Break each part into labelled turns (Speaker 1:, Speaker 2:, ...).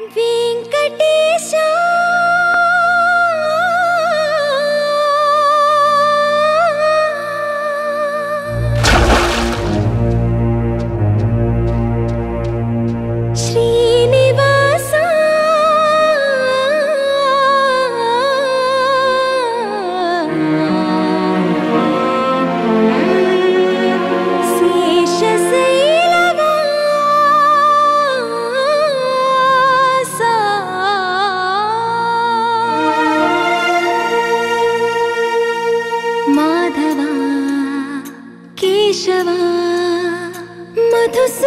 Speaker 1: వెంకటేశ శ్రీనివాస శేషశైలవాస మాధవ కేశవ మధుసూదన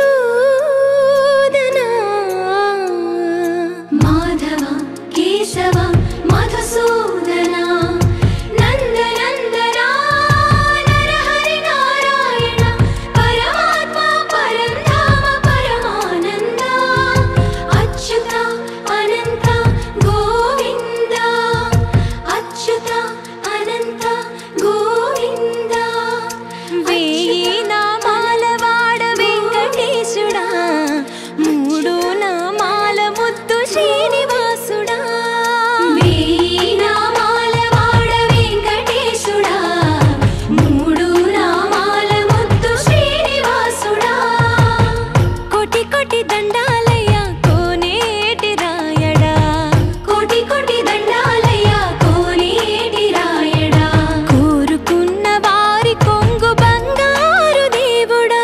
Speaker 1: మాధవ కేశవ మధుసూదన నందనందన నరహరి నారాయణ పరమాత్మ పరంధామ పరమానంద అచ్యుత అనంత గోవింద అచ్యుత అనంత గోవింద వేయి నామాల వాడ వెంకటేశుడా మూడు నామాల ముద్దు శ్రీనివాసుడా వేయి నామాల వాడ వెంకటేశుడా మూడు నామాల ముద్దు శ్రీనివాసుడా కోటి కోటి దండాలయ్య కోనేటి రాయడా కోటి కోటి దండాలయ్య కోనేటి రాయడా కోరుకున్న వారి కొంగు బంగారు దేవుడా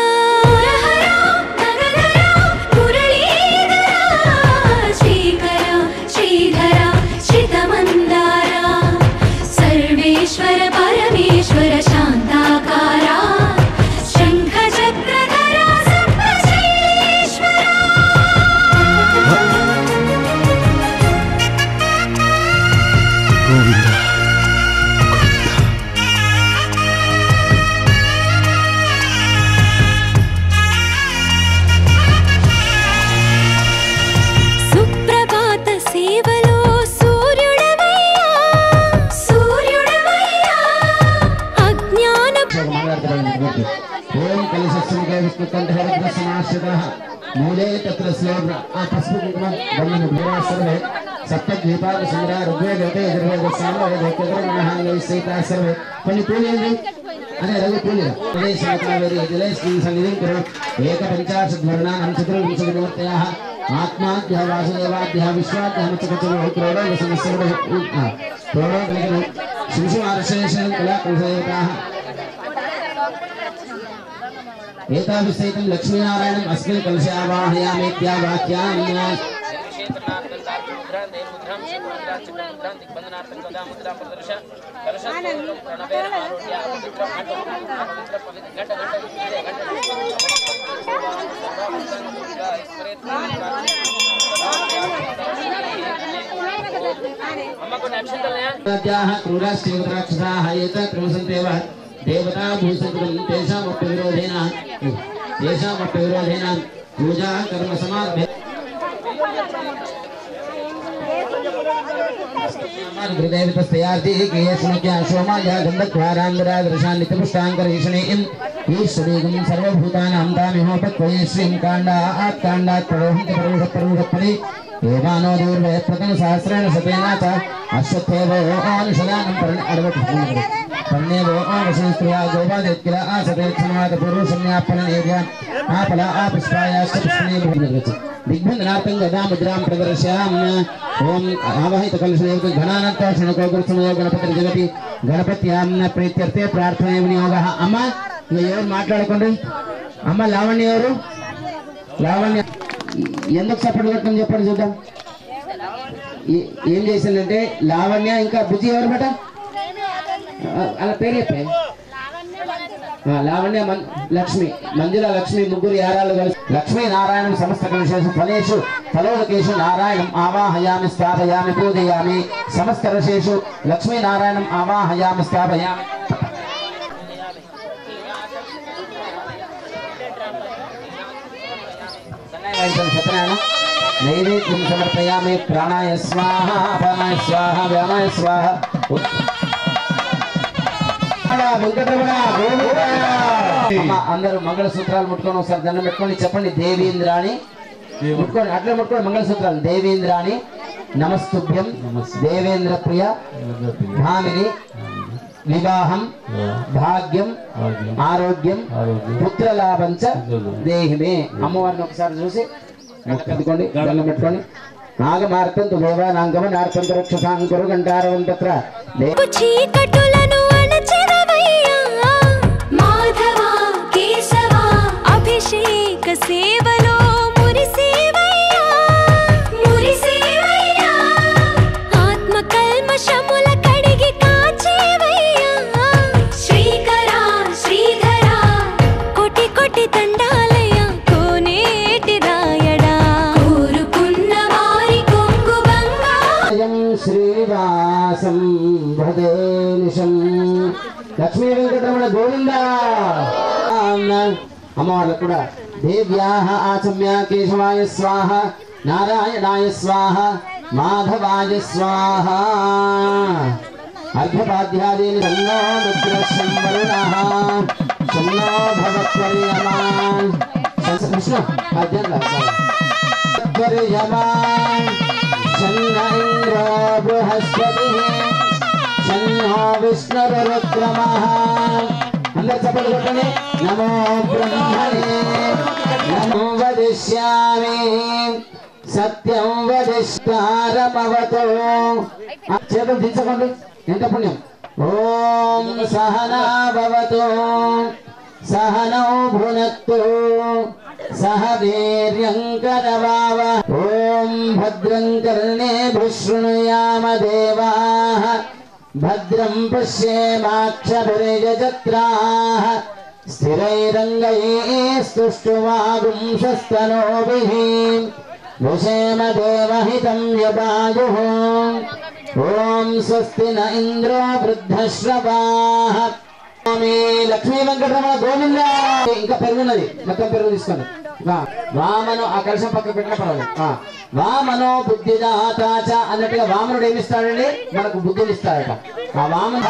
Speaker 1: శ్రీకర శ్రీధర శ్రితమందార సర్వేశ్వర పరమేశ్వర శాంతాకార శంఖ చక్రధర సప్తశైలేశ్వర
Speaker 2: గోవింద
Speaker 1: సుప్రభాత సేవలో సూర్యుడవయ్యా సూర్యుడవయ్యా అజ్ఞాన
Speaker 2: ఓం కలశస్సుకే విష్ణుకంఠరగ్రసమాశ్రితः మూలే తత్ర శ్లోక ఆ పసుపు కుంకుమ బంధన భూరాశ్రమే సప్తద్వీపాల సుందర ఋగ్వేదతే యజుర్వేద సామవేద కేంద్రమణహాంగై సైతా సర్వే కొన్ని పూజలు అనే రవి పూజ ప్రదేశాకావేరి జలే శ్రీ సన్నిధిం కురు ఏక పంచాశత్ వర్ణానం చతుర్వింశతి మూర్తయः ఆత్మాద్య వాసుదేవాద్య విశ్వాద్య మచకచలో క్రోడో సమస్యలు క్రోడో కలిగిన శిశుమార్శేషం కళా కలసేవతాः एताभिसहितं लक्ष्मीनारायणम् अस्मिन् कलशे आवाहयामीत्या वाक्यान्या नद्याः क्रूराश्चैवराक्षसाः एते क्रमसन्तेव देवता भूषितं तेषामप्य विरोधेन तेषामप्य विरोधेन पूजा कर्म समारभे हृदयवितस्तयार्ति केयस्मिक्या सोमाया गन्धक्वारान्दरादृशान् नित्यपुष्टाङ्करीषणीम् ईश्वरीगं सर्वभूतानां तामिहोपत्वये श्रीं काण्डा आत्काण्डात् प्ररोहन्ति परुषपरुषपरि एवानो दूर्वे प्रथम सहस्रेण शतेन च अश्वत्थेवो अनुषदानं पर्ण अर्वत् पण्येवो आवशस्त्रिया गोपादित्किल आसतेक्षमात पूर्वसंज्ञापननेभ्य आपल आपुष्पायाश्च पुष्पणे भूमिर्गच्छ दिग्बन्धनार्थं गदा मुद्रां प्रदर्शयाम्य ఓం ఆవాహిత కలుషదేవత ఘనానంత శునకో గురుసమయో గణపతి జగతి గణపత్యామ్న ప్రీత్యర్థే ప్రార్థన వినియోగ అమ్మ ఇక ఎవరు మాట్లాడకండి అమ్మ లావణ్య ఎవరు లావణ్య ఎందుకు సపోర్ట్ కొట్టడం చెప్పండి చూద్దాం ఏ- ఏం చేసిందంటే లావణ్య ఇంకా బుజ్జి ఎవరు బట అలా పేరు చెప్పే ఆ, లావణ్య మన్- లక్ష్మి మంజుల లక్ష్మి ముగ్గురు యారాలు కలిసి లక్ష్మీ నారాయణం సమస్త కలశేషు ఫలేషు ఫలోదకేషు నారాయణం ఆవాహయామి స్థాపయామి పూజయామి సమస్త రసేషు లక్ష్మీ నారాయణం ఆవాహయామి స్థాపయామి సత్యనారాయణ నైవేద్యం సమర్పయామి ప్రాణాయ స్వాహ అపానాయ స్వాహ వ్యామాయ స్వాహ వెంకటరమణ గోవింద అమ్మ, అందరూ మంగళ సూత్రాలు ముట్టుకొని ఒకసారి దండం పెట్టుకొని చెప్పండి దేవీంద్రాణి ముట్టుకోండి అట్లా ముట్టుకోండి మంగళసూత్రాలు దేవేంద్రాని నమస్తుభ్యం దేవేంద్ర ప్రియ భామిని వివాహం భాగ్యం ఆరోగ్యం పుత్రలాభంచ దేహిమే అమ్మవారిని ఒకసారి చూసి మొక్కుకోండి దండం పెట్టుకోండి నాగమార్తంతు దేవానాంగమ నార్తంతు రక్షసాంకురు గంటారవం తత్ర దే-
Speaker 1: చీకటులను అణచెదవయ్యా మాధవ కేశవ అభిషేక సేవలో మురిసేవయ్యా మురిసేవయ్యా ఆత్మ కల్మషముల కడిగి కాచేవయ్యా శ్రీకర శ్రీధర కోటి కోటి దండాలయ్యా కోనేటి రాయడా కోరుకున్న వారి కొంగు బంగా
Speaker 2: అయం శ్రీనివాసం భదేనిశం లక్ష్మీ వెంకటరమణ గోవింద అమ్మవార్లకు కూడా దేవ్యాహ ఆచమ్య కేశవాయ స్వాహ నారాయణాయ స్వాహ మాధవాయ స్వాహ అర్ఘపాధ్యాదీని సన్నో మిత్రశం వరుణః సన్నో భవత్వర్యమా కృష్ణ అధ్యయన వర్యమా शन्न इन्द्रो बृहस्पतिः शन्नो विष्णुरुक्रमः అందరు చప్పట్లు కొట్టండి నమో బ్రహ్మణే నమో వదిష్యామి సత్యం వదిష్టారమవతో ఆ చేతులు దించకండి ఎంత పుణ్యం ఓం సహనా భవతు సహనౌ భునక్తు సహ వీర్యంకరవావ ఓం భద్రం కర్ణేభిः శృణుయామ దేవాः భద్రం పశ్యేమాక్షభిర్యజత్రాः స్థిరైరంగైస్తుష్టువాగుంసస్తనోभिः విషేమ దేవహితం యదాయుः ఓం స్వస్తి న ఇంద్రో వృద్ధశ్రవాः స్వామి లక్ష్మీ వెంకటరమణ గోవింద ఇంకా పెరుగున్నది మొత్తం పెరుగు తీసుకోండి ఆ, వామను ఆ కలశం పక్క పెట్టిన పర్వాలేదు ఆ, వామనో బుద్ధిదాతాచ అన్నట్టుగా వామనుడు ఏమిస్తాడండి మనకు బుద్ధిని ఇస్తాడట ఆ వామన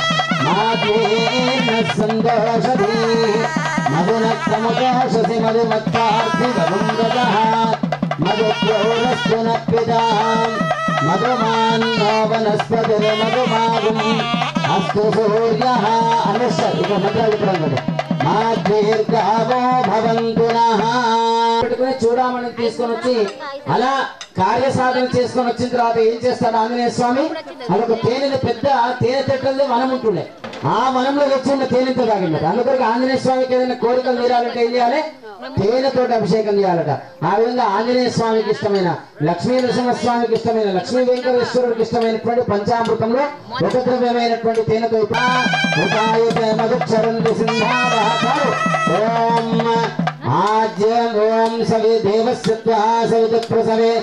Speaker 2: సంతోషది మధున సమతోషసి మధుమత్తార్థి మధుంగత మధుప్రోరస్తు నప్పిదాం మధుమాన్నో వనస్పతిర్మధుమాగం అస్తు సూర్యః అనుష్ఠ ఇక మంత్రాలు ఇప్పుడు అన్నాడు మా దీర్ఘావో భవంతు నః పెట్టుకుని చూడమని తీసుకొని వచ్చి అలా కార్య సాధన చేసుకొని వచ్చిన తర్వాత ఏం చేస్తాడు ఆంజనేయ స్వామి అదొక తేనెని పెద్ద తేనె తెట్టలది వనం ఉంటుండే ఆ వనంలో వచ్చి ఉన్న తేనెతో తాగిందట అందుకొరకు ఆంజనేయ స్వామికి ఏదైనా కోరికలు తీరాలంటే ఏం చేయాలి తేనెతోటి అభిషేకం చేయాలట ఆ విధంగా ఆంజనేయ స్వామికి ఇష్టమైన లక్ష్మీ నరసింహస్వామికి ఇష్టమైన లక్ష్మీ వెంకటేశ్వరుడికి ఇష్టమైనటువంటి పంచామృతంలో ఒక ద్రవ్యమైనటువంటి తేనెతో ఉపాయత మధుక్షరంతి సింహావహకారు ఓం ఆజ్యం ఓం సవి దేవస్య త్వా సవిత ప్రసవే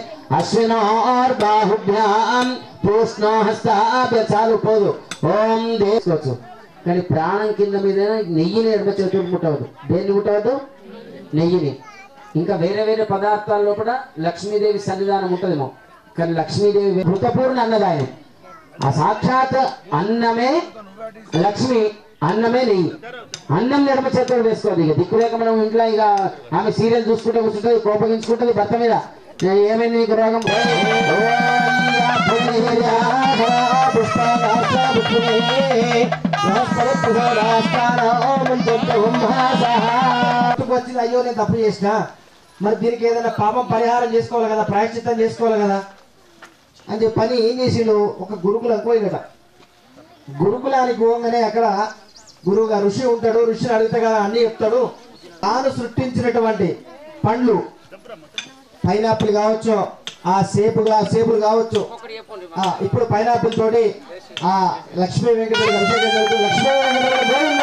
Speaker 2: అశ్వినోర్బాహుభ్యాం పూష్ణో హస్తాభ్య చాలు పోదు ఓం దేసుకోవచ్చు కానీ ప్రాణం కింద మీద నెయ్యిని ఎడమ చేతులు ముట్టవద్దు దేన్ని ముట్టవద్దు నెయ్యిని ఇంకా వేరే వేరే పదార్థాల లోపల లక్ష్మీదేవి సన్నిధానం ఉంటుందేమో కానీ లక్ష్మీదేవి మృతపూర్ణ అన్నదాయన ఆ సాక్షాత్ అన్నమే లక్ష్మి అన్నమే నెయ్యి అన్నం ఎడమ చేతులు వేసుకోదు ఇక దిక్కులేక మనం ఇంట్లో ఇక ఆమె సీరియల్ చూసుకుంటే కూర్చుంటుంది కోపగించుకుంటుంది భర్త మీద నేను ఏమైంది నీకు రోగం ఓం యా భూమిర్యాధ పుష్పాదాక్ష పుష్పిణే బృహస్పతి ప్రసోదాస్థాన ఓం జంతు బ్రహ్మాసః.
Speaker 3: గుర్తుకు వచ్చింది అయ్యో నేను తప్పు చేసిన మరి దీనికి ఏదైనా పాపం పరిహారం చేసుకోవాలి కదా ప్రాయశ్చిత్తం చేసుకోవాలి కదా అని చెప్పి పని ఏం చేసిండు ఒక గురుకులం పోయినట గురుకులానికి పోగానే అక్కడ గురువుగా ఋషి ఉంటాడు ఋషిని అడిగితే కదా అన్ని చెప్తాడు తాను సృష్టించినటువంటి పండ్లు పైనాపిల్ కావచ్చు ఆ సేపుగా సేపులు కావచ్చు ఆ, ఇప్పుడు పైనాపిల్ తోటి ఆ లక్ష్మీ వెంకటేశ్వర అభిషేకం జరుగుతుంది లక్ష్మీ వెంకటేశ్వర గోవిందా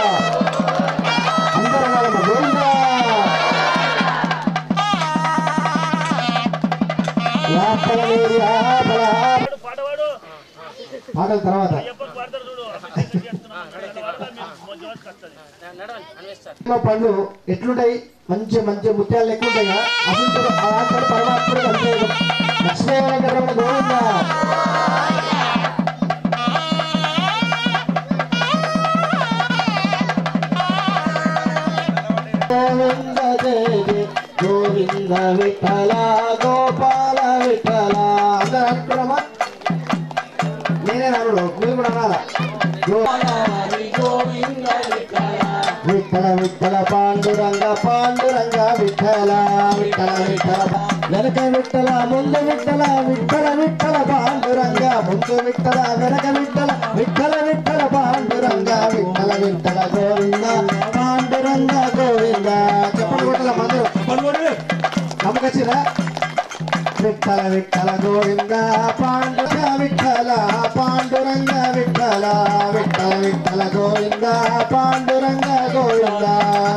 Speaker 3: అందరూ అనాలమ్మ, గోవిందా యాపలనేది ఆపల. పాటల తర్వాత ఎన్నో పండ్లు ఎట్లుంటాయి మంచి మంచి ముత్యాలు లెక్క ఉంటాయి కదా అసలు అలాంటి పరమాత్ముడు అంతే లక్ష్మీ వెంకటరమణ గోవిందా గోవింద జయ జయ గోవింద గోవింద విఠల గోపాల విఠల అందరూ అనుకున్నామా నేనే నమ్ముడు మీరు కూడా అనాలా విఠల విఠల పాండురంగ పాండురంగ విఠల విఠల విఠల వెనక విఠల ముందు విఠల విఠల విఠల పాండురంగ ముందు విఠల వెనక విఠల విఠల విఠల పాండురంగ విఠల విఠల గోవింద పాండురంగ గోవింద చెప్పండి విఠల మందరు నమ్మకొచ్చిరా విఠల విఠల గోవింద పాండురంగ విఠల పాండురంగ విఠల విఠల విఠల గోవింద పాండురంగ గోవింద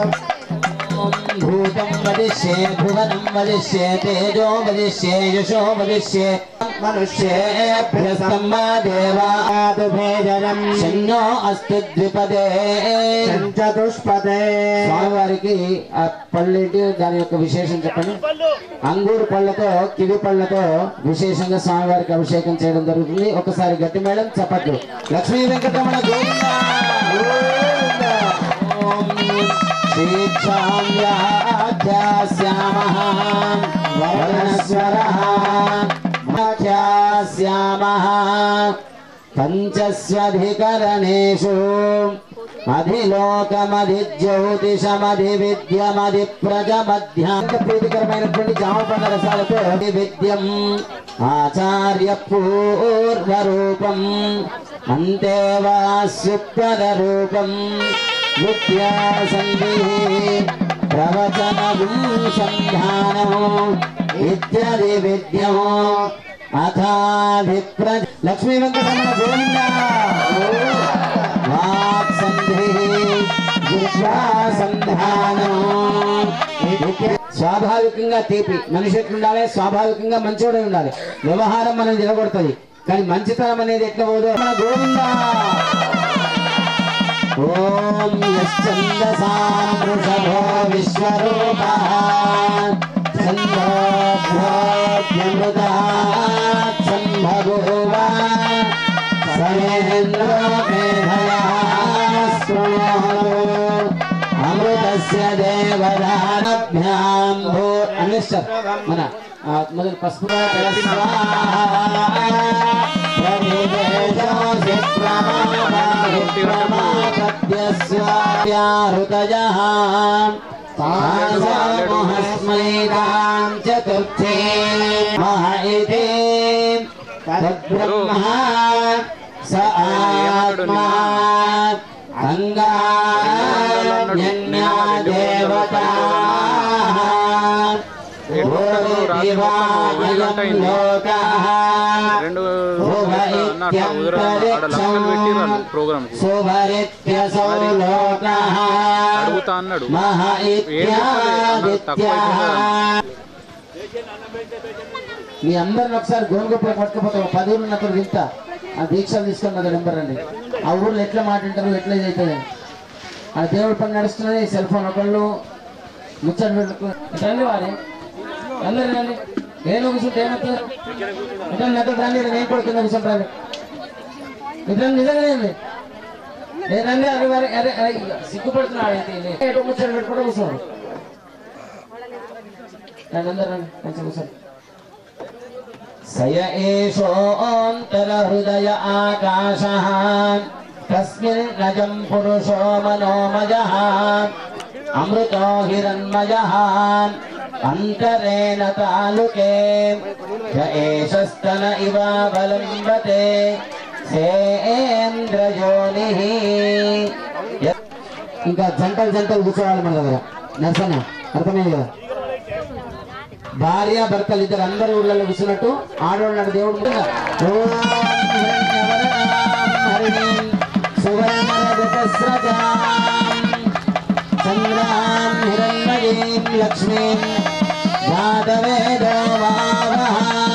Speaker 2: భూతం వదిష్యే భువనం వదిష్యే తేజో వదిష్యే యశో వదిష్యే మనుష్యేభ్యస్తం మా దేవాదుభేజనం శన్నో అస్తు ద్విపదే
Speaker 3: చతుష్పదే
Speaker 2: స్వామివారికి ఆ పళ్ళేంటి దాని యొక్క విశేషం చెప్పండి అంగూరు పళ్ళతో కివి పళ్ళతో విశేషంగా స్వామివారికి అభిషేకం చేయడం జరుగుతుంది ఒకసారి గట్టి మేడం చెప్పట్లు లక్ష్మీ వెంకటరమణ గోవిందా ఓం శ్రీక్షామ్యాధ్యాస్యామః వర్ణస్వరः మాఖ్యాస్యామः పంచస్వధికరణేషు అధిలోకమధిజ్యోతిషమధివిద్యమధిప్రజమధ్యాం ప్రీతికరమైనటువంటి జామపండ రసాలతో విద్యం ఆచార్య పూర్వరూపం అంతేవాస్యుత్తర రూపం విద్యా సంధి ప్రవచన సంధానం ఇత్యాది విద్యం అథాభిప్ర లక్ష్మీ వెంకటరమణ గోవింద వాక్సంధి విశ్వాసంధానం స్వాభావికంగా తీపి మనిషి ఎట్లుండాలి స్వాభావికంగా మంచోడే ఉండాలి వ్యవహారం మనం నిలబడుతుంది కానీ మంచితనం అనేది ఎట్లా పోదో మన గోవింద ఓం యశ్చందసాం వృషభో విశ్వరూపः చంద్రోభ్యోऽప్యమృతాత్ సంభగోవ సరేంద్రో మేధయా శృణోతు అమృతస్య దేవదానభ్యాం భూ అనిశ్చర్ మన ఆ, మొదలు పసుపు హృదయ తాజమహస్మైదాం చతుర్థే మహ ఇతి తద్బ్రహ్మ స ఆత్మా అంగాన్యన్యా దేవతా
Speaker 4: రెండు అన్న కుదరదు ఆడ లక్షలు పెట్టిర్రు ప్రోగ్రామ్ కి
Speaker 2: సుభరిత్యసౌ లోకః
Speaker 4: అడుగుతా అన్నాడు
Speaker 2: మహ
Speaker 4: అన్న తక్కువ అయిపోయింది
Speaker 2: మీ అందరిని ఒకసారి గోనుగొప్ప పట్టుకపోతే ఒక పది ఊళ్ళు అక్కడ వింటా ఆ దీక్షలు తీసుకున్న నెంబర్ అండి ఆ ఊర్లో ఎట్లా మాట్లాడతారు ఎట్లా అవుతుంది ఆ దేవుడి పని నడుస్తున్నది సెల్ ఫోన్ ఒకళ్ళు ముచ్చట పెట్టుకో రండి వారి అందరు రండి నేను కూర్చుంటే ఏమవుతుంది ఇట్లా నక్కడ రండి నేను కూడా కింద కూర్చుంటాను ఇట్లా నిజంగానే ఉంది. ఏ రండి అరే వారి అరే అరే సిగ్గుపడుతున్నాడు అయితే ఈయన. ఎటో ముచ్చట పెట్టుకుంటూ కూర్చోండి రండి అందరు రండి మంచిగా కూర్చోండి సయ ఏషోऽन्तरहृदय आकाशः तस्मिन् रजम् पुरुषो मनोमयः अमृतो हिरण्मयः अन्तरेण तालुके य एषस्तन इवावलम्बते సేంద్రయోనిః య- ఇంకా జంటలు జంటలు కూర్చోవాలి మన దగ్గర నర్సన అర్థమైంది కదా భార్య భర్తలు ఇద్దరు అందరు ఊళ్ళలో కూర్చున్నట్టు ఆడవాళ్ళు దేవుడు ముందుగా, ఓం హిరణ్యవరణాం హరిణీం సువర్ణరజతస్రజాం చంద్రాం హిరణ్మయీం లక్ష్మీం జాతవేదో వావహ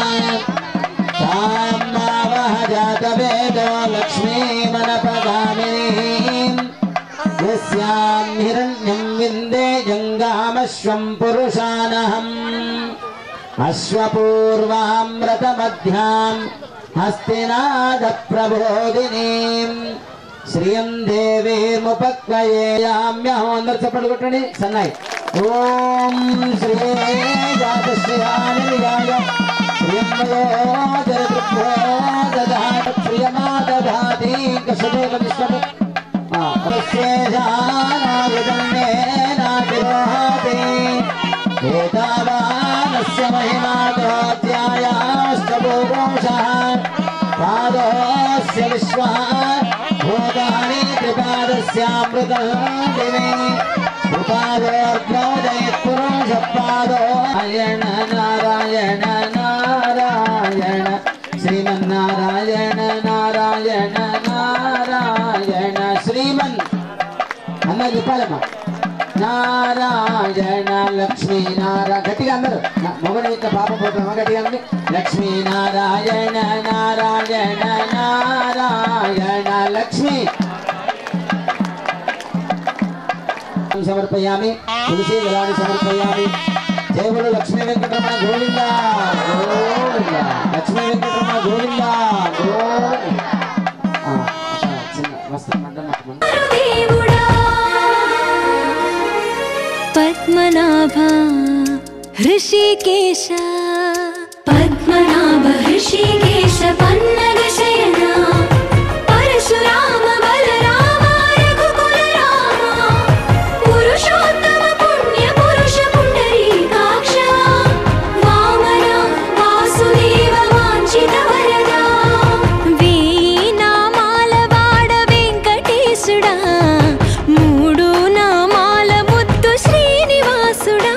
Speaker 2: తాం వావహ జాతవేదో లక్ష్మీమనపగామినీం యస్యాం హిరణ్యం విందే జంగామశ్వం పురుషానహం అశ్వపూర్వామృతమధ్యాం హస్తినాద ప్రబోధినీం శ్రియం దేవీముపక్వయేయామ్యహం అందరు చప్పట్లు కొట్టండి సన్నాయి ఓం శ్రీ జాతశ్రియాయ ప్రియంబయో జరదృభ్యో దదాత ప్రియమా దదాతి కసదేవ విశ్వమే ేనాగిరోహతి ఏతావానస్య మహిమాధ్యాయాష్టభూషः పాదోస్య విశ్వా భూతాని త్రిపాదస్యామృతం దివే కృపాదోర్గోదయత్పురుషపాదో నారాయణ నారాయణ నారాయణ శ్రీమన్నారాయణ నారాయణ నారాయణ శ్రీమన్ అన్న చెప్పాలమ్మా నారాయణ లక్ష్మీ నారాయణ గట్టిగా అందరు మొగని యొక్క పాప పోతామా గట్టిగా అండి లక్ష్మీ నారాయణ నారాయణ నారాయణ లక్ష్మీ సమర్పయామి తులసి దళాన్ని సమర్పయామి జయములు లక్ష్మీ వెంకటరమణ గోవింద గోవింద లక్ష్మీ వెంకటరమణ గోవింద గోవింద ఆ, ఒక చిన్న వస్త్రం మండలం పట్టుకోండి.
Speaker 1: దేవుడా పద్మనాభ హృషికేశ పద్మనాభ హృషికేశ పన్నగ శయన పరశురామ బలరామ రఘుకుల రామ పురుషోత్తమ పుణ్య పురుష పుండరీకాక్ష వామన వాసుదేవ వాంఛిత వరదా వీణామాల వాడ వెంకటేశుడా మూడు నామాల ముద్దు శ్రీనివాసుడా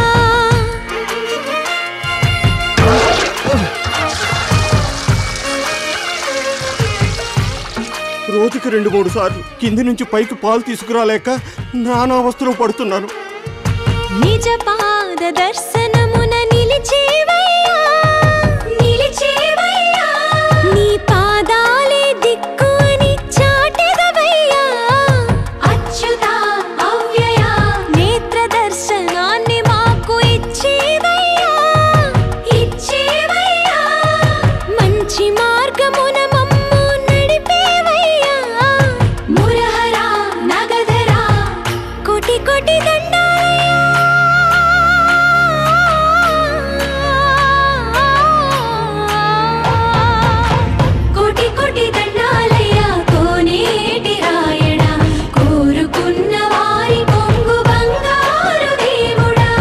Speaker 5: రోజుకి రెండు మూడు సార్లు కింది నుంచి పైకి పాలు తీసుకురాలేక నానావస్థలో పడుతున్నాను
Speaker 1: నిజ పాద దర్శనమున నిలిచేవయ్యా నిలిచేవయ్యా నీ పాదాలే దిక్కు అని చాటెదవయ్యా అచ్యుత అవ్యయ నేత్ర దర్శనాన్ని మాకు ఇచ్చేవయ్యా ఇచ్చేవయ్యా మంచి మార్గమున మమ్ము నడిపేవయ్యా మురహరా నగధరా కోటి కోటి దండాలయ్యా కోటి కోటి దండాలయ్యా కోనేటి రాయణ కోరుకున్న వారి కొంగు బంగారు దేవుడా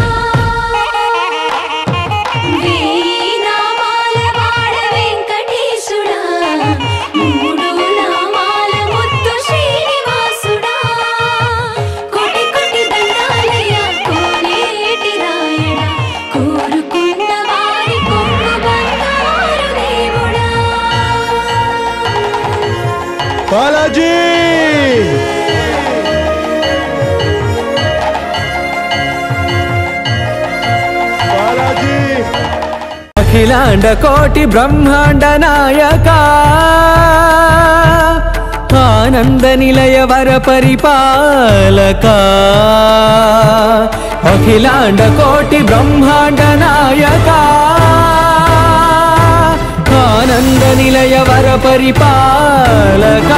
Speaker 1: వేనామాల వాడ వెంకటేశుడా మూడు నామాల ముద్దు శ్రీనివాసుడా కోటి కోటి దండాలయ్యా కోనేటి రాయణ కోరుకున్న వారి కొంగు బంగారు దేవుడా
Speaker 5: బాలాజీ బాలాజీ
Speaker 6: అఖిలాండ కోటి బ్రహ్మాండ నాయక ఆనంద నిలయ వర పరిపాలక అఖిలాండ కోటి బ్రహ్మాండ నాయక ఆనంద నిలయ వర పరిపాలక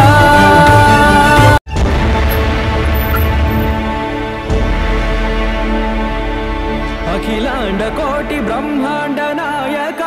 Speaker 6: అఖిలాండ కోటి బ్రహ్మాండ నాయక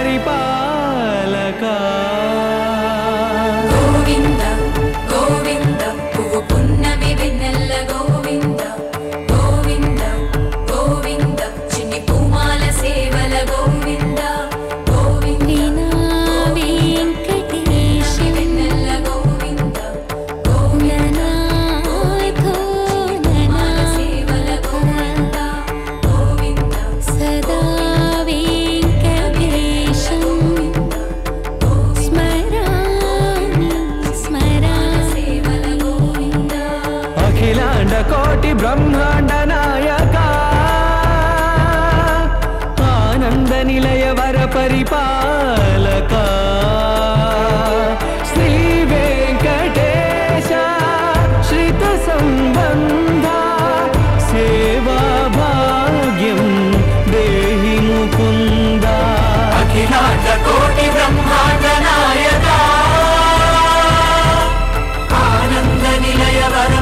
Speaker 6: పరిపాలకా
Speaker 1: గోవింద గోవింద పువ్వు పున్నమి వెన్నెల్ల గోవింద గోవింద గోవింద చిన్ని పూమాల సేవల గోవింద గోవింద వెంకటేశ వెన్నెల్ల గోవింద గోవింద పూమాల సేవల గోవింద గోవింద
Speaker 7: సదా వెంకటేశం స్మరామి స్మరామి
Speaker 1: సేవల గోవింద
Speaker 6: అఖిలాండ కోటి బ్రహ్మాండ నాయక ఆనంద నిలయ వర పరిపాలక శ్రీ వెంకటేశ శ్రిత సంబంధ సేవా భాగ్యం దేహి ముకుంద అఖిలాండ కోటి బ్రహ్మాండ నాయక ఆనంద నిలయ వర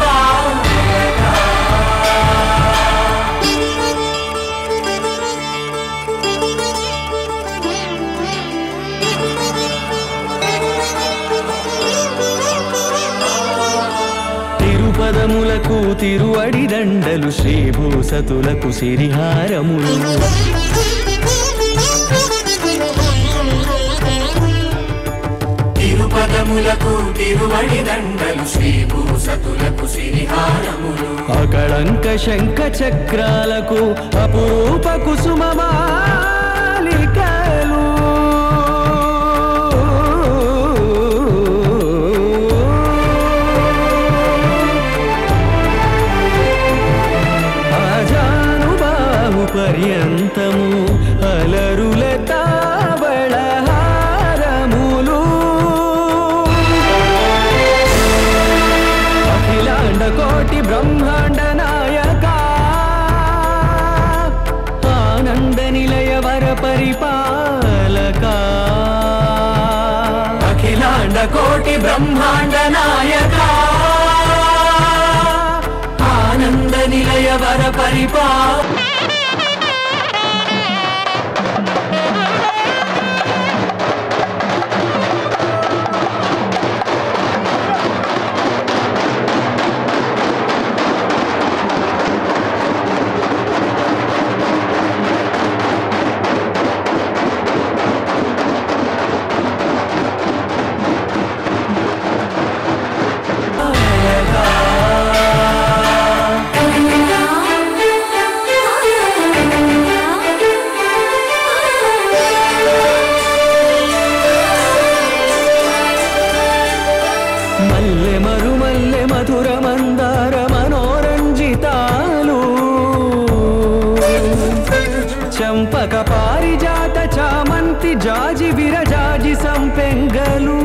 Speaker 6: తిరుపదములకు తిరువడి దండలు శ్రీభూసతులకు సిరిహారములు
Speaker 8: తిరుపదములకు తిరువడి దండలు శ్రీభూసతులకు సిరిహారములు
Speaker 6: అకళంక శంఖ చక్రాలకు అపురూప కుసుమమాలికలు ఆజానుబాహు పర్యంతము అలరుల తావళ హారములు అఖిలాండ కోటి బ్రహ్మాండ నాయక ఆనంద నిలయ వర పరిపాలక అఖిలాండ కోటి బ్రహ్మాండ నాయక ఆనంద నిలయ వర పరిపాల మల్లె మరుమల్లె మధుర మందార మనోరంజితాలు చంపక పారిజాత చామంతి జాజి విరజాజి సంపెంగలు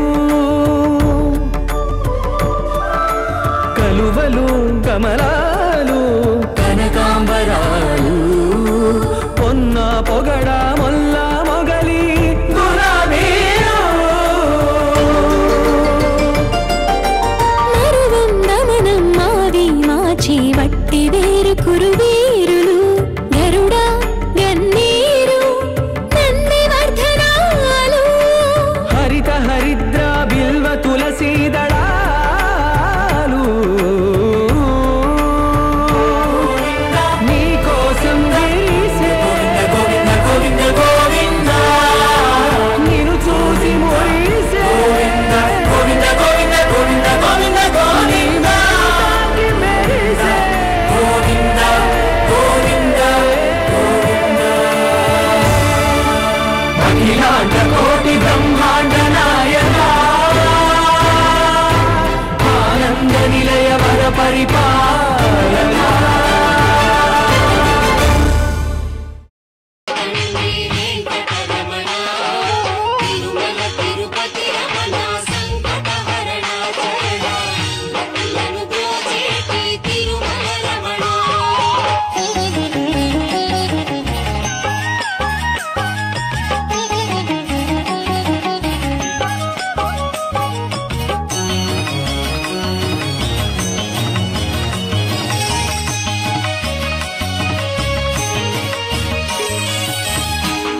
Speaker 6: కలువలు కమలాలు కనకాంబరాలు పొన్న పొగడ మొల్ల మొగలి గులాబీలు
Speaker 7: మరువం నమనం మావి మాచి వట్టి వేరు కురువీరులు గరుడా గన్నీరు నంది వర్ధనాలు
Speaker 6: హరిత హరిద్ర బిల్వ తులసీ దళాలు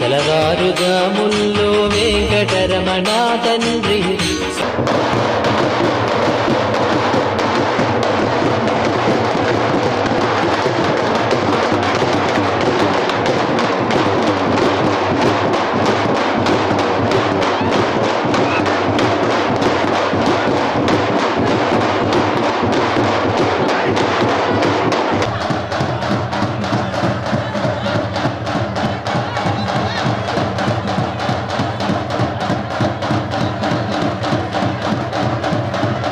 Speaker 6: తెలవారుజాముల్లో వెంకటరమణ తండ్రి
Speaker 9: ఆ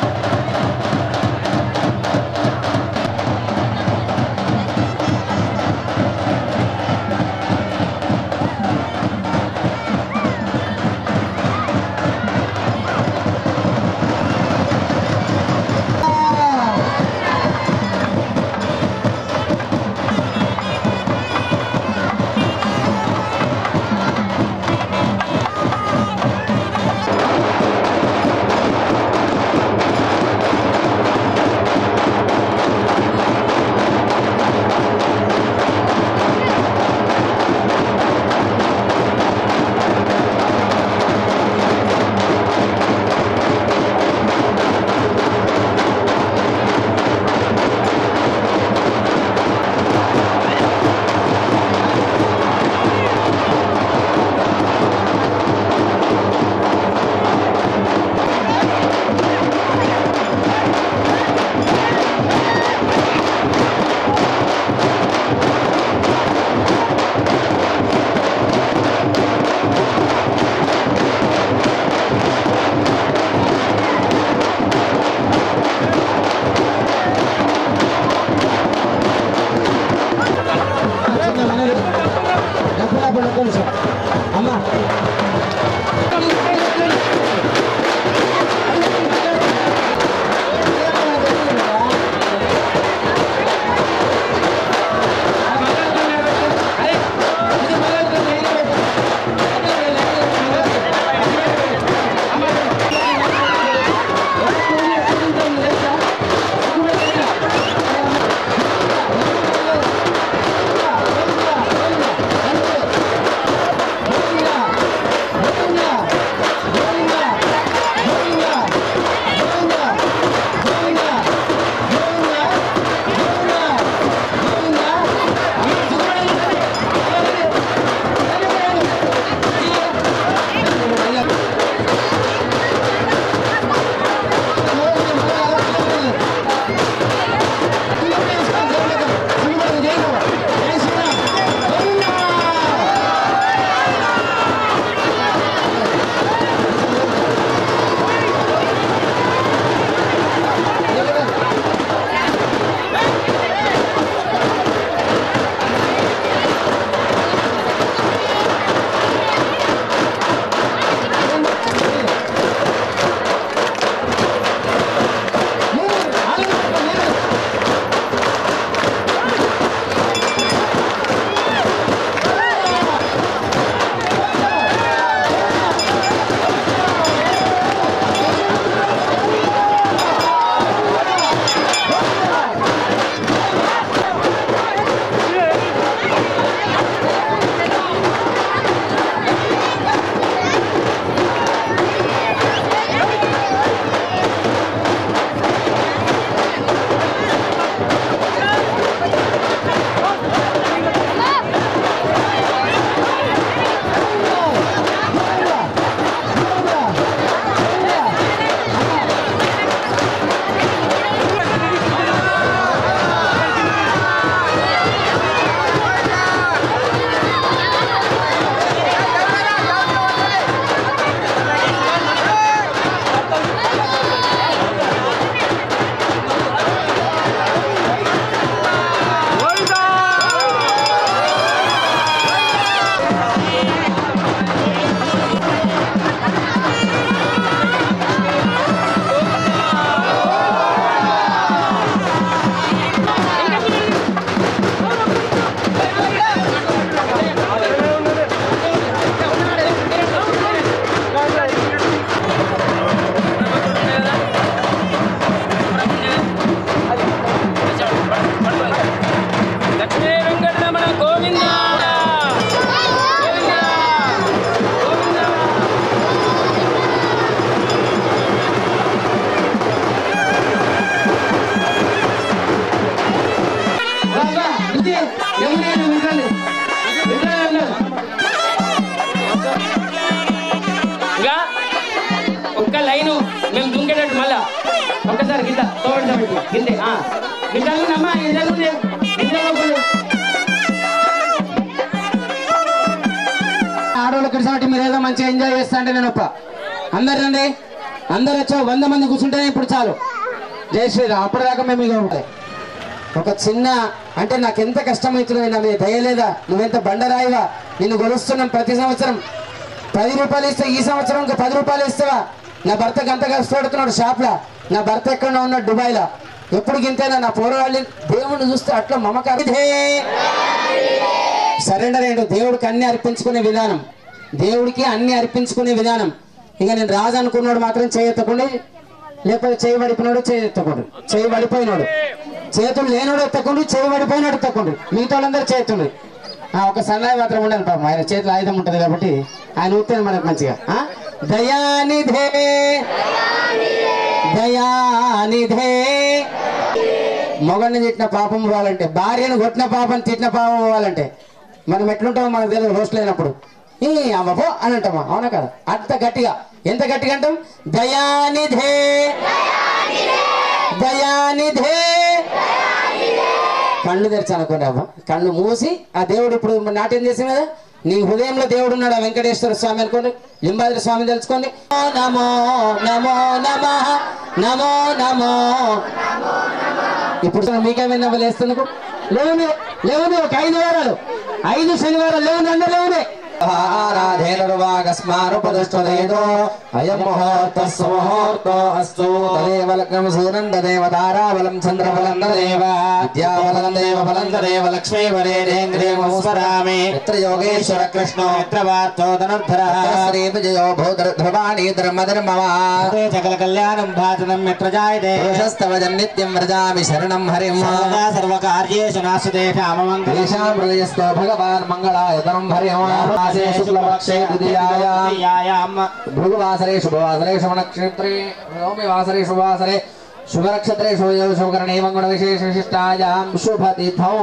Speaker 3: ఎవరైనా వినండి. వినండి.
Speaker 9: ఇంకా ఒక్క లైను మేము దుంకేటట్టు మళ్ళా ఒక్కసారి గింత తోడు గింతే గింతలున్నమ్మా గింతలు గింతలు
Speaker 2: ఆడవాళ్ళు కలిసి మీరు ఏదో మంచిగా ఎంజాయ్ చేస్తా అంటే నేను ఒప్ప అందరు రండి అందరు వచ్చా వంద మంది కూర్చుంటేనే ఇప్పుడు చాలు జై శ్రీరామ్ అప్పటిదాకా మేము ఇక ఉంటాయి ఒక చిన్న అంటే నాకు ఎంత కష్టమవుతుంది నా మీద దయలేదా నువ్వెంత బండరాయివా నిన్ను గొలుస్తున్నాం ప్రతి సంవత్సరం పది రూపాయలు ఇస్తే ఈ సంవత్సరం ఇంకా పది రూపాయలు ఇస్తావా నా భర్తకి అంత కష్టపడుతున్నాడు షాప్లో నా భర్త ఎక్కడ ఉన్నాడు దుబాయ్లో ఎప్పుడు గింతేనా నా పోరవాళ్ళు దేవుణ్ణి చూస్తే అట్లా మమకారం ఇదే. సరెండర్ ఏంటో దేవుడికి అన్ని అర్పించుకునే విధానం దేవుడికి అన్ని అర్పించుకునే విధానం ఇక నేను రాజు అనుకున్నాడు మాత్రం చేయెత్తకుండా లేకపోతే చేయి పడిపోయినాడు చేయి ఎత్తకుండా చేయి పడిపోయినాడు చేతులు లేనోడు ఎత్తకుండా చేయి పడిపోయినాడు ఎత్తకుండా మిగతా వాళ్ళందరూ చేతుండ్రు ఆ, ఒక సన్నాయి మాత్రం ఉండదు పాపం ఆయన చేతిలో ఆయుధం ఉంటుంది కాబట్టి ఆయన ఊపితే మనకు మంచిగా ఆ? దయానిధే దయానిధే మొగన్ని తిట్టిన పాపం పోవాలంటే భార్యను కొట్టిన పాపం తిట్టిన పాపం పోవాలంటే మనం ఎట్లుంటామో మనకు తెలియదు హోస్ట్ లేనప్పుడు ఈ అమ్మపో అని అంటామా అవునా కదా అంత గట్టిగా ఎంత గట్టిగా అంటాం దయానిధే దయానిధే కళ్ళు తెరిచి అనుకోండి అవ్వ కళ్ళు మూసి ఆ దేవుడు ఇప్పుడు నాట్యం చేసింది కదా నీ హృదయంలో దేవుడు ఉన్నాడు ఆ వెంకటేశ్వర స్వామి అనుకోండి లింబాద్రి స్వామి తెలుసుకోండి నమో నమో నమ నమో నమో ఇప్పుడు మీకేమైనా లేస్తున్నకు లేవునే లేవునే ఒక ఐదు వారాలు ఐదు శనివారాలు లేవునే అన్న లేవునే ఆరాధేనుర్వాగస్మారుపదుష్టదేదో అయం ముహూర్త సుముహూర్తో అస్తు తదేవ లగ్నం సూరం తదేవ తారాబలం చంద్రబలం తదేవ విద్యాబలం దేవ బలం తదేవ లక్ష్మీ వరేంద్రేంద్రియమస్మరామి ఎత్ర యోగేశ్వర కృష్ణో ఎత్ర వార్తో ధనుర్ధర శ్రీ విజయో భూధర్వాణి ధర్మధర్మవా సకల కళ్యాణం భాతనం ఎత్ర జాయతే పురుషస్తవ జన్నిత్యం వ్రజామి శరణం హరిం సర్వకార్యేషు నాశుతే కామమంగళేషాం హృదయస్థో భగవాన్ మంగళాయ ధనం హరిం మాసే శుక్లపక్షే ద్వితీయాయాం భృగువాసరే శుభవాసరే శుభనక్షత్రే నవమి వాసరే శుభవాసరే శుభనక్షత్రే శుభయో శుభకరణే మంగళ విశేష విశిష్టాయాం శుభతిథౌ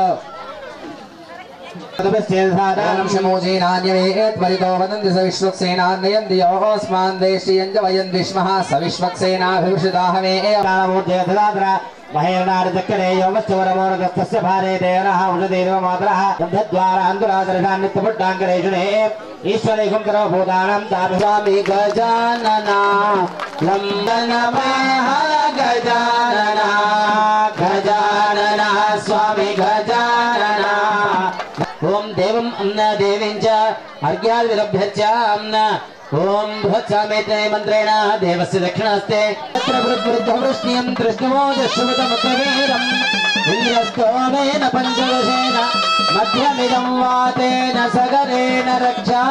Speaker 2: शमोजेनान्यवेत्वरितो वदन्ति स विश्वक्सेनान्ययन्ति योऽस्मान् देशीयञ्च वयन्ति स्मः स विश्वक्सेनाभिवृषिताहमे महेरणार्चक्रे योगश्चवरमोरगस्तस्य भारे देवनः उषदेव मातरः गन्धद्वारान्तरादर्शान्नित्यपुट्टाङ्करेषुणे ईश्वरे करो भूतानां ताभिस्वामि गजानना लम्बनमः गजानना गजानना स्वामि गजानना ఓం దేవం అన్న దేవించ అర్ఘ్యాద్విరభ్యచ్చ అన్న ఓం బృహత్సామేత్రే మంత్రేణ దేవస్య దక్షిణాస్తే తత్ర వృద్ధ వృష్ణ్యం కృష్ణమో దశమతమతవీరం ఇంద్రస్తోమేన పంచదశేన మధ్యమిదం వాతేన సగరేణ రక్షా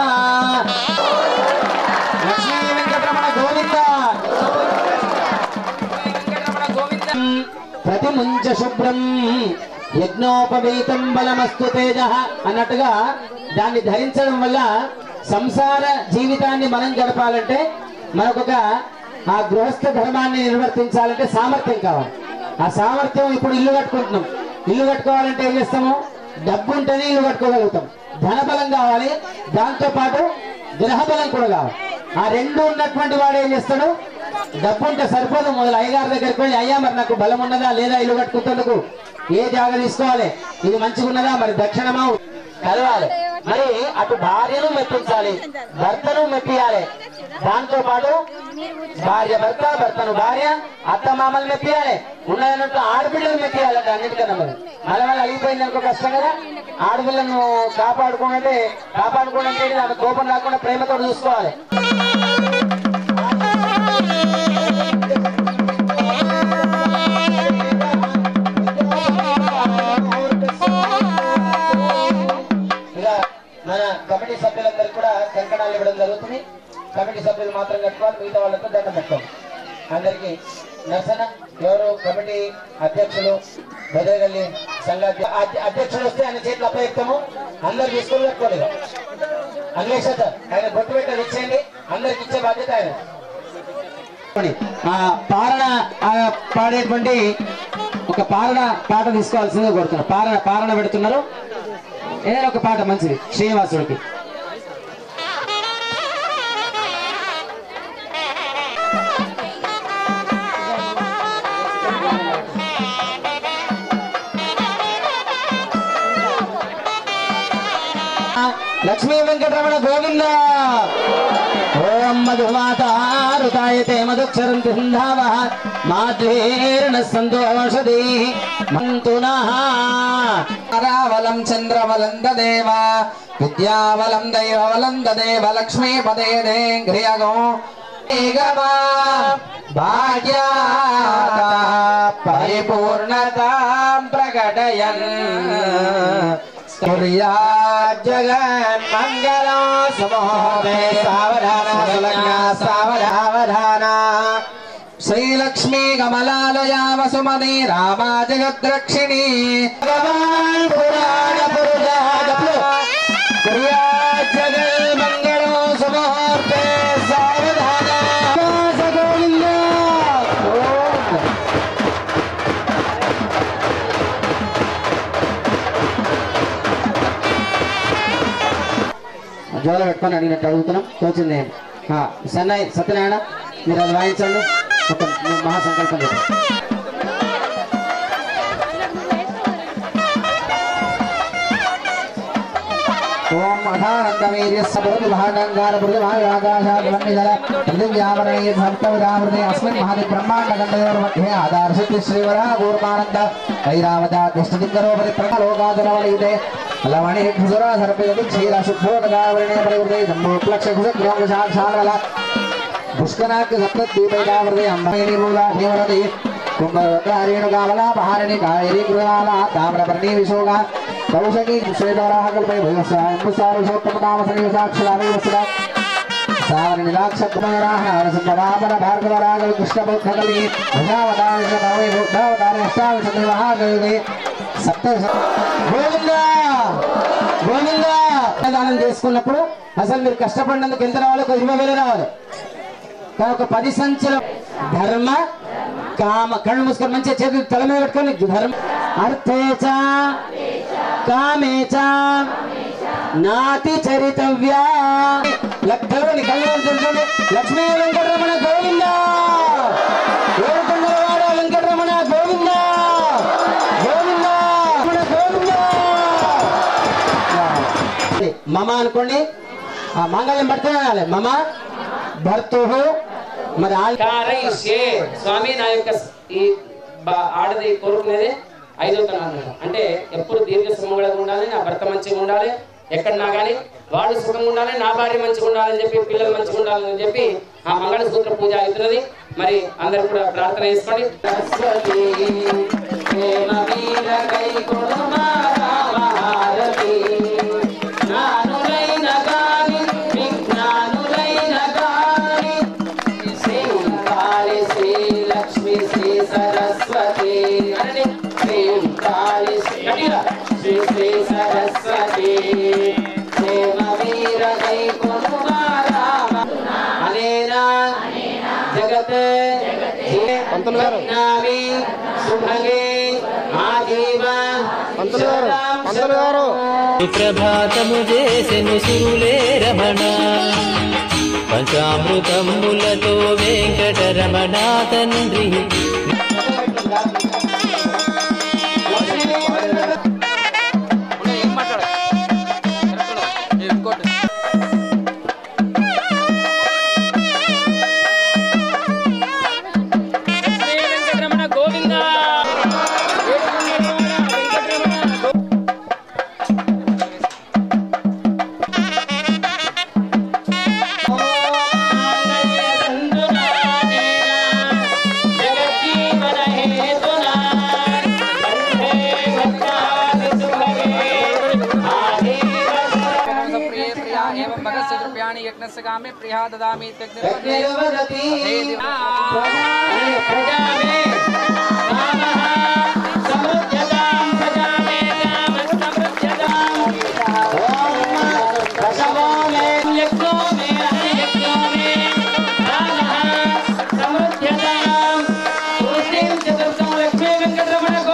Speaker 2: లక్ష్మీ వెంకటరమణ గోవింద ప్రతిముంచ శుభ్రం యజ్ఞోపవీతం బలమస్తు తేజ అన్నట్టుగా దాన్ని ధరించడం వల్ల సంసార జీవితాన్ని మనం గడపాలంటే మనకొక ఆ గృహస్థ ధర్మాన్ని నిర్వర్తించాలంటే సామర్థ్యం కావాలి ఆ సామర్థ్యం ఇప్పుడు ఇల్లు కట్టుకుంటున్నాం ఇల్లు కట్టుకోవాలంటే ఏం చేస్తాము డబ్బు ఉంటేనే ఇల్లు కట్టుకోగలుగుతాం ధనబలం కావాలి దాంతో పాటు గ్రహబలం కూడా కావాలి ఆ రెండు ఉన్నటువంటి వాడు ఏం చేస్తాడు డబ్బు ఉంటే సరిపోదు మొదలు అయ్యగారి దగ్గరికి వెళ్ళి అయ్యా మరి నాకు బలం ఉన్నదా లేదా ఇల్లు కట్టుకుంటేందుకు ఏ జాగ తీసుకోవాలి ఇది మంచిగా ఉన్నదా మరి దక్షిణమా కలవాలి మరి అటు భార్యను మెప్పించాలి భర్తను మెప్పియాలి దాంతో పాటు భార్య భర్త భర్తను భార్య అత్త మామలు మెప్పియాలి ఉన్నదన్నట్టు ఆడపిల్లలు మెప్పియాలట అన్నిటికన్నా మరి మళ్ళీ మళ్ళీ అడిగిపోయింది అనుకో కష్టం కదా ఆడపిల్లను కాపాడుకోనంటే కాపాడుకోనంటే దాని కోపం రాకుండా ప్రేమతో చూసుకోవాలి ఇక మన కమిటీ సభ్యులందరికీ కూడా కంకణాలు ఇవ్వడం జరుగుతుంది కమిటీ సభ్యులు మాత్రం కట్టుకోవాలి మిగతా వాళ్ళతో దండం పెట్టుకోవాలి అందరికీ నర్సన ఎవరు కమిటీ అధ్యక్షులు బెదరగల్లి సంఘ అధ్య- అధ్య- అధ్యక్షుడు వస్తే ఆయన చేతులు అప్పగిస్తాము అందరు తీసుకొని కట్టుకోలేదు అన్వేషత ఆయన బొట్టు పెట్టారు ఇచ్చేయండి అందరికి ఇచ్చే బాధ్యత ఆయన ఆ పాలన ఆ పాడేటువంటి ఒక పారణ పాట తీసుకోవాల్సిందే కోరుతున్నారు పారణ పారణ పెడుతున్నారు ఏదైనా ఒక పాట మంచిది శ్రీనివాసుడికి లక్ష్మీ వెంకటరమణ గోవింద ఓం మధుమాతారుతాయతే మధుక్షరం సింధావ మాధ్వేర్ణ సంతోషది మంతునః రావలం చంద్రవలం దేవ విద్యావలం దైవవలం దేవ లక్ష్మీపదే గ్రియగో భాగ్యా పరిపూర్ణతాం ప్రకటయన్ జగన్ మంగళ సమోహే సావధాన సులగ్న సావధావధాన శ్రీలక్ష్మీ కమలాలయా వసుమతి రామా జగద్రక్షిణి భగవాన్ పురాణ జగన్ మంగళ సమోహే సావధాన గోవింద జోల పెట్టుకొని అడిగినట్టు అడుగుతున్నాం తోచింది ఆ, సన్నాయి సత్యనారాయణ మీరు అది వాయించండి ఒక మహాసంకల్పం చెప్పండి ఓం అధానందమీర్య సభృతి మహాగంగార భృతి మహాగాశాద్వన్నిధర పృథివ్యావరణే భక్తవిరావృతే అస్మిన్ మహది బ్రహ్మాండ గండయోర్ మధ్యే ఆధారశక్తి శ్రీవరా గూర్మానంద ఐరావత కృష్ణదిగ్గరోపరి ప్రకలోకాదురవళీతే లవణే ఘుసురా సర్పయతి క్షీర శుద్ధోదగావరణే పరివృతే జంబోప్లక్ష ఘుసగ్రోమ సాక్షాళల పుష్కరాక్ సప్తద్వీపైకావృతే అంబైని మూలా భీమరతి కుంభరేణు కావల పహారిణి కావేరి కృగాల తామ్రపర్ణి విశోగా కౌశకి శ్వేతవరాహ కల్పై భయసారుషోత్తమకామసని సాక్షరామి వసుడా సావరి నిరాక్ష కుమారాహ నరసింహరామన భార్గవరాగ కృష్ణ బౌద్ధ కలిగి భజావతార నవై బుద్ధావతార అష్టావిశతి మహాగయుగే సప్త గోవింద గోవింద దానం చేసుకున్నప్పుడు అసలు మీరు కష్టపడినందుకు ఎంత రావాలి ఒక ఇరవై వేలు రావాలి కానీ ఒక పది సంచుల ధర్మ కామ కళ్ళు మూసుకొని మంచిగా చేతులు తల మీద పెట్టుకొని ధర్మ అర్థేచ కామేచ నాతి చరితవ్య లక్షలోని కళ్ళు తెలుసుకోండి లక్ష్మీ వెంకటరమణ గోవింద ఏడుకొండలవాడ వెంకటరమణ గోవింద గోవింద రమణ గోవింద మమ అనుకోండి ఆ మంగళం పడుతున్నా మమ భర్తు మరి ఆ-
Speaker 9: కారైష్యే స్వామి నా యొక్క ఈ బ- ఆడది కోరుకునేది ఐదో తన అన్నమాట అంటే ఎప్పుడు దీర్ఘ సుమంగళంగా ఉండాలి నా భర్త మంచిగా ఉండాలి ఎక్కడన్నా కానీ వాడు సుఖంగా ఉండాలి నా భార్య మంచిగా ఉండాలని చెప్పి పిల్లలు మంచిగా ఉండాలని చెప్పి ఆ మంగళసూత్ర పూజ అవుతున్నది మరి అందరూ కూడా ప్రార్థన చేసుకోండి సరస్వతి ప్రేమ వీర కై కొడుమా రామహారతి. జ్ఞానులైన గాని విజ్ఞానులైన గాని శ్రీ కాళి శ్రీ లక్ష్మి శ్రీ సరస్వతి అనండి. శ్రీ కాళి శ్రీ గట్టిగా. శ్రీ శ్రీ సరస్వతి ప్రేమ వీర కై కొనుమా రామ అనేనా జగత్ నామి శుభగే ఆజీవ
Speaker 6: సుప్రభాతము చేసెను సురులే రమణ పంచామృతములతో వెంకటరమణ తండ్రి
Speaker 9: శ్రీ వెంకటరమణ గోవింద
Speaker 10: एवं भगस्य द्रव्याणि यज्ञस्य कामे प्रिया ददामि
Speaker 2: యజ్ఞయోవదతి.
Speaker 9: లక్ష్మీ వెంకటరమణ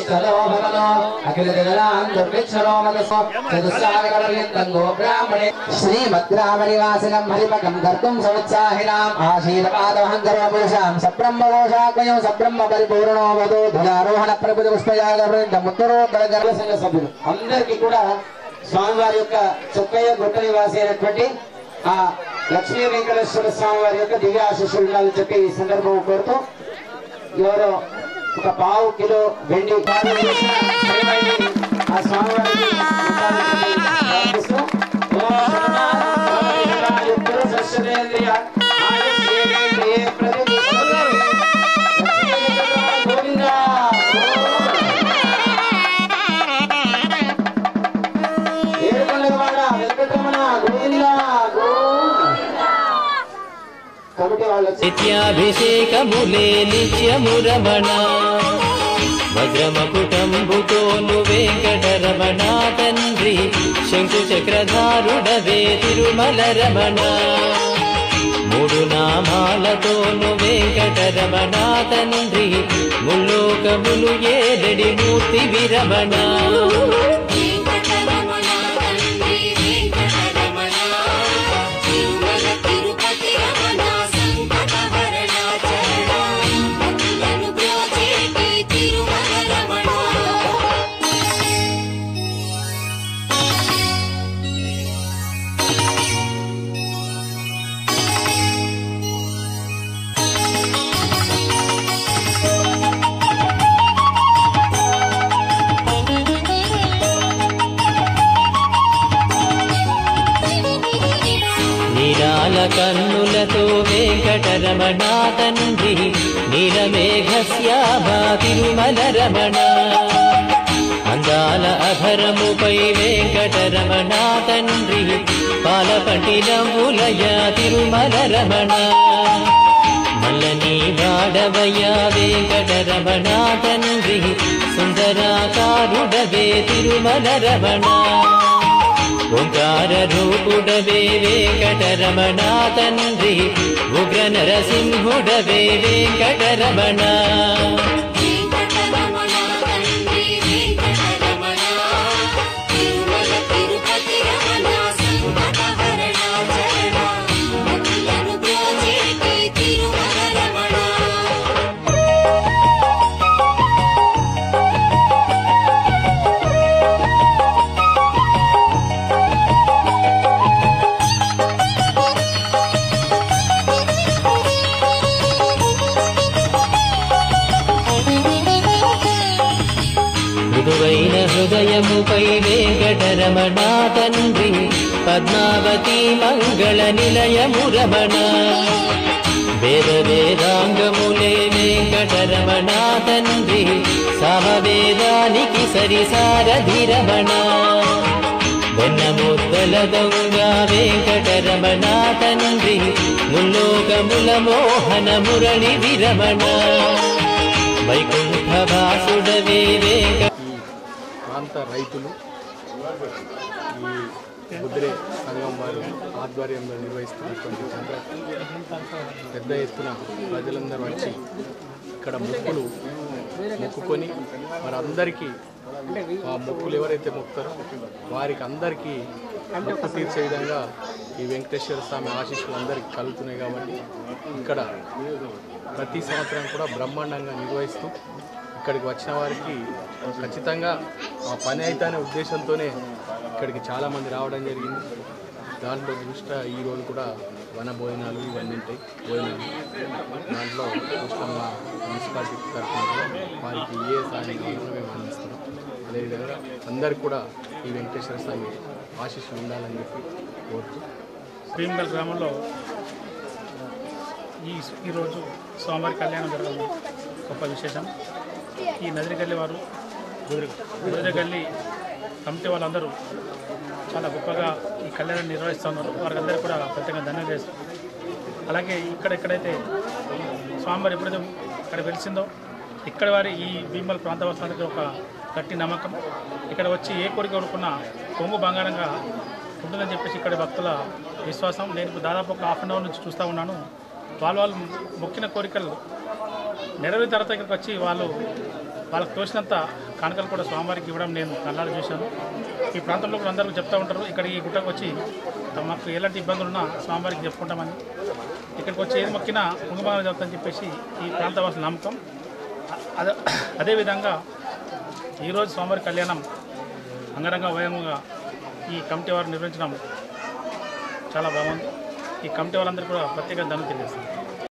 Speaker 2: స్థలో భవనో అఖిల జగదాన్ దుర్భిక్షరో మదసో చతుస్సాగరపర్యంతంగో బ్రాహ్మణే శ్రీమద్రామనివాసినం హరిపకం కర్తుం సముత్సాహినాం ఆశీర్వాదమహం కరోపురుషాం సబ్రహ్మదోషాగ్మయం సబ్రహ్మ పరిపూర్ణో వదో ధ్వజారోహణ ప్రభుత్వ పుష్పయాగ వృందం ఉత్తరోత్తర గర్భ సంఘ సభ్యులు అందరికీ కూడా స్వామివారి యొక్క చొక్కయ్య గుట్ట నివాసి అయినటువంటి ఆ లక్ష్మీ వెంకటేశ్వర స్వామి వారి యొక్క దివ్య ఆశీస్సులు ఉండాలని చెప్పి ఈ సందర్భం కోరుతూ ఎవరో ఒక పావు కిలో వెండి కాదు చేసిన శ్రీమణిని ఆ స్వామివారికి ఉండాలని చెప్పి ప్రార్థిస్తూ, ఓం శరణాయ పుర సస్యదేంద్రియ ఆయుష్యేంద్రియే ప్రతిష్ఠితే. లక్ష్మీ వెంకటరమణ గోవిందా. ఏడుకొండలవాడ వెంకటరమణ గోవిందా గోవిందా. కమిటీ వాళ్ళు వచ్చి
Speaker 6: నిత్యాభిషేకములే నిత్యమురమణ వజ్రమకుటంబుతోను వెంకటరమణ తండ్రి శంకు చక్రధారుడవే తిరుమల రమణ మూడు నామాలతోను వెంకటరమణ తండ్రి ముల్లోకములు ఏదడి మూర్తి విరమణ
Speaker 1: వెంకటరమణ తండ్రి వెంకటరమణ తిరుమల తిరుపతి రమణ సంకటహరణ చరణ భక్తులను బ్రోచేటి తిరుమల రమణ
Speaker 6: నీరాల కన్నులతో వెంకటరమణ తండ్రి నీలమేఘశ్యామా తిరుమల రమణ అందాల అధరముపై వెంకటరమణ తండ్రి పాలపటి నవ్వులయ తిరుమల రమణ మల్లని వాడవయ్య వెంకటరమణ తండ్రి సుందరాకారుడవే తిరుమల రమణ ఓంకార రూపుడవే వెంకటరమణ తండ్రి ఉగ్ర నరసింహుడవే వెంకటరమణ
Speaker 1: వెంకటరమణ తండ్రి వెంకటరమణ తిరుమల తిరుపతి రమణ సంకటహరణ చరణ భక్తులను బ్రోచేటి తిరుమల రమణ
Speaker 6: మృదువైన హృదయముపై వెంకటరమణ తండ్రి పద్మావతి మంగళ నిలయము రమణ వేద వేదాంగములే వెంకటరమణ తండ్రి సమవేదానికి సరిసారధి రమణ వెన్న ముద్దల దొంగ వెంకటరమణ తండ్రి ముల్లోకముల మోహన మురళి విరమణ వైకుంఠ వాసుడవే వేంక
Speaker 4: ప్రాంత రైతులు ఈ ముద్రే సంఘం వారి ఆధ్వర్యంలో నిర్వహిస్తున్నటువంటి జాతర పెద్ద ఎత్తున ప్రజలందరూ వచ్చి ఇక్కడ మొక్కులు మొక్కుకొని వారందరికీ ఆ మొక్కులు ఎవరైతే మొక్కుతారో వారికి అందరికీ మొక్కు తీర్చే విధంగా ఈ వెంకటేశ్వర స్వామి ఆశీస్సులు అందరికీ కలుగుతున్నాయి కాబట్టి ఇక్కడ ప్రతి సంవత్సరం కూడా బ్రహ్మాండంగా నిర్వహిస్తూ ఇక్కడికి వచ్చిన వారికి ఖచ్చితంగా ఆ పని అయితే అనే ఉద్దేశంతోనే ఇక్కడికి చాలామంది రావడం జరిగింది దాంట్లో దృష్ట్యా ఈ రోజు కూడా వన భోజనాలు ఇవన్నీ ఉంటాయి భోజనాలు దాంట్లో కృష్ణమ్మ మున్సిపాలిటీ తరఫున కూడా వారికి ఏ సాయం కావాలో మేము అందిస్తున్నాం అదేవిధంగా అందరికి కూడా ఈ వెంకటేశ్వర స్వామి ఆశీస్సులు ఉండాలని చెప్పి కోరుతూ
Speaker 11: భీమగల్ గ్రామంలో ఈ ఈరోజు స్వామివారి కళ్యాణం జరగడం గొప్ప విశేషం ఈ నదిరిగల్లి వారు నదిరిగల్లి కమిటీ వాళ్ళందరూ చాలా గొప్పగా ఈ కళ్యాణం నిర్వహిస్తున్నారు వారందరికీ కూడా ప్రత్యేకంగా ధన్యవాదాలు చేస్తున్నాం అలాగే ఇక్కడ ఎక్కడైతే స్వామివారు ఎప్పుడైతే ఇక్కడ వెలిసిందో ఇక్కడ వారి ఈ భీమల్ ప్రాంతవాసానికి ఒక గట్టి నమ్మకం ఇక్కడ వచ్చి ఏ కోరిక కోరుకున్నా కొంగు బంగారంగా ఉంటుందని చెప్పేసి ఇక్కడ భక్తుల విశ్వాసం నేను ఇప్పుడు దాదాపు ఒక హాఫ్ అన్ అవర్ నుంచి చూస్తూ ఉన్నాను వాళ్ళు వాళ్ళు మొక్కిన కోరికలు నెరవేరిన తర్వాత ఇక్కడికి వచ్చి వాళ్ళు వాళ్ళకి తోచినంత కానుకలు కూడా స్వామివారికి ఇవ్వడం నేను కళ్ళారు చూశాను ఈ ప్రాంతంలో కూడా అందరూ చెప్తూ ఉంటారు ఇక్కడ ఈ గుట్టకు వచ్చి మాకు ఎలాంటి ఇబ్బందులు ఉన్నా స్వామివారికి చెప్పుకుంటామని ఇక్కడికి వచ్చి ఏది మొక్కినా కుంభమాన జరుగుతుందని చెప్పేసి ఈ ప్రాంతవాసుల నమ్మకం అదే అదేవిధంగా ఈరోజు స్వామివారి కళ్యాణం అంగరంగ వైభవంగా ఈ కమిటీ వారు నిర్వహించడం చాలా బాగుంది ఈ కమిటీ వాళ్ళందరూ కూడా ప్రత్యేక ధన్యవాదాలు తెలియజేస్తాను